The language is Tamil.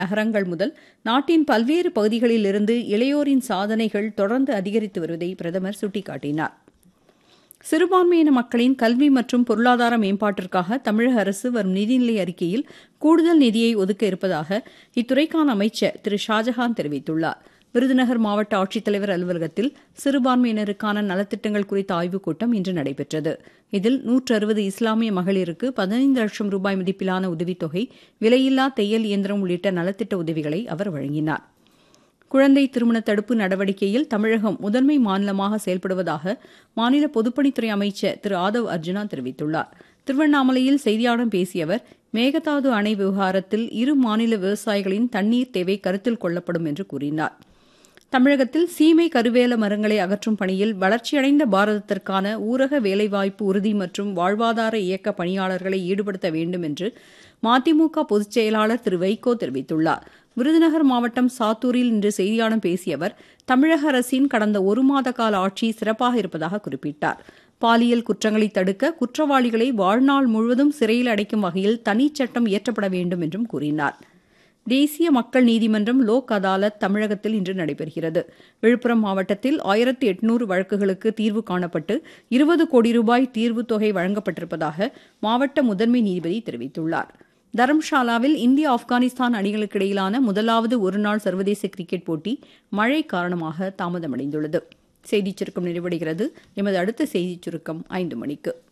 நகரங்கள் முதல் நாட்டின் பல்வேறு பகுதிகளிலிருந்து இளையோரின் சாதனைகள் தொடர்ந்து அதிகரித்து வருவதை பிரதமர் சுட்டிக்காட்டினார் சிறுபான்மையின மக்களின் கல்வி மற்றும் பொருளாதார மேம்பாட்டிற்காக தமிழக அரசு வரும் நிதிநிலை அறிக்கையில் கூடுதல் நிதியை ஒதுக்க இருப்பதாக இத்துறைக்கான அமைச்சர் திரு ஷாஜஹான் தெரிவித்துள்ளார் விருதுநகர் மாவட்ட ஆட்சித்தலைவர் அலுவலகத்தில் சிறுபான்மையினருக்கான நலத்திட்டங்கள் குறித்த ஆய்வுக் கூட்டம் இன்று நடைபெற்றது இதில் நூற்று அறுபது இஸ்லாமிய மகளிருக்கு பதினைந்து லட்சம் ரூபாய் மதிப்பிலான உதவித்தொகை விலையில்லா தையல் இயந்திரம் உள்ளிட்ட நலத்திட்ட உதவிகளை அவர் வழங்கினார் குழந்தை திருமண தடுப்பு நடவடிக்கையில் தமிழகம் முதன்மை மாநிலமாக செயல்படுவதாக மாநில பொதுப்பணித்துறை அமைச்சர் திரு ஆதவ் அர்ஜுனா தெரிவித்துள்ளார் திருவண்ணாமலையில் செய்தியாளர்களிடம் பேசிய அவர் மேகதாது அணை விவகாரத்தில் இரு மாநில விவசாயிகளின் தண்ணீர் தேவை கருத்தில் கொள்ளப்படும் என்று கூறினார் தமிழகத்தில் சீமை கருவேல மரங்களை அகற்றும் பணியில் வளர்ச்சியடைந்த பாரதத்திற்கான ஊரக வேலைவாய்ப்பு உறுதி மற்றும் வாழ்வாதார இயக்க பணியாளர்களை ஈடுபடுத்த வேண்டும் என்று மதிமுக பொதுச் செயலாளர் திரு வைகோ தெரிவித்துள்ளார் விருதுநகர் மாவட்டம் சாத்தூரில் இன்று செய்தியாளர்களிடம் பேசிய அவர் தமிழக அரசின் கடந்த ஒரு மாத கால ஆட்சி சிறப்பாக இருப்பதாக குறிப்பிட்டார் பாலியல் குற்றங்களை தடுக்க குற்றவாளிகளை வாழ்நாள் முழுவதும் சிறையில் அடைக்கும் வகையில் தனிச்சட்டம் இயற்றப்பட வேண்டும் என்றும் கூறினார் தேசிய மக்கள் நீதிமன்றம் லோக் அதாலத் தமிழகத்தில் இன்று நடைபெறுகிறது விழுப்புரம் மாவட்டத்தில் ஆயிரத்தி எட்நூறு வழக்குகளுக்கு தீர்வு காணப்பட்டு இருபது கோடி ரூபாய் தீர்வுத் தொகை வழங்கப்பட்டிருப்பதாக மாவட்ட முதன்மை நீதிபதி தெரிவித்துள்ளார் தரம்ஷாலாவில் இந்தியா ஆப்கானிஸ்தான் அணிகளுக்கு இடையிலான முதலாவது ஒருநாள் சர்வதேச கிரிக்கெட் போட்டி மழை காரணமாக தாமதமடைந்துள்ளது செய்திச் சுருக்கம் நிறைவடைகிறது எமது அடுத்த செய்திச் சுருக்கம் ஐந்து மணிக்கு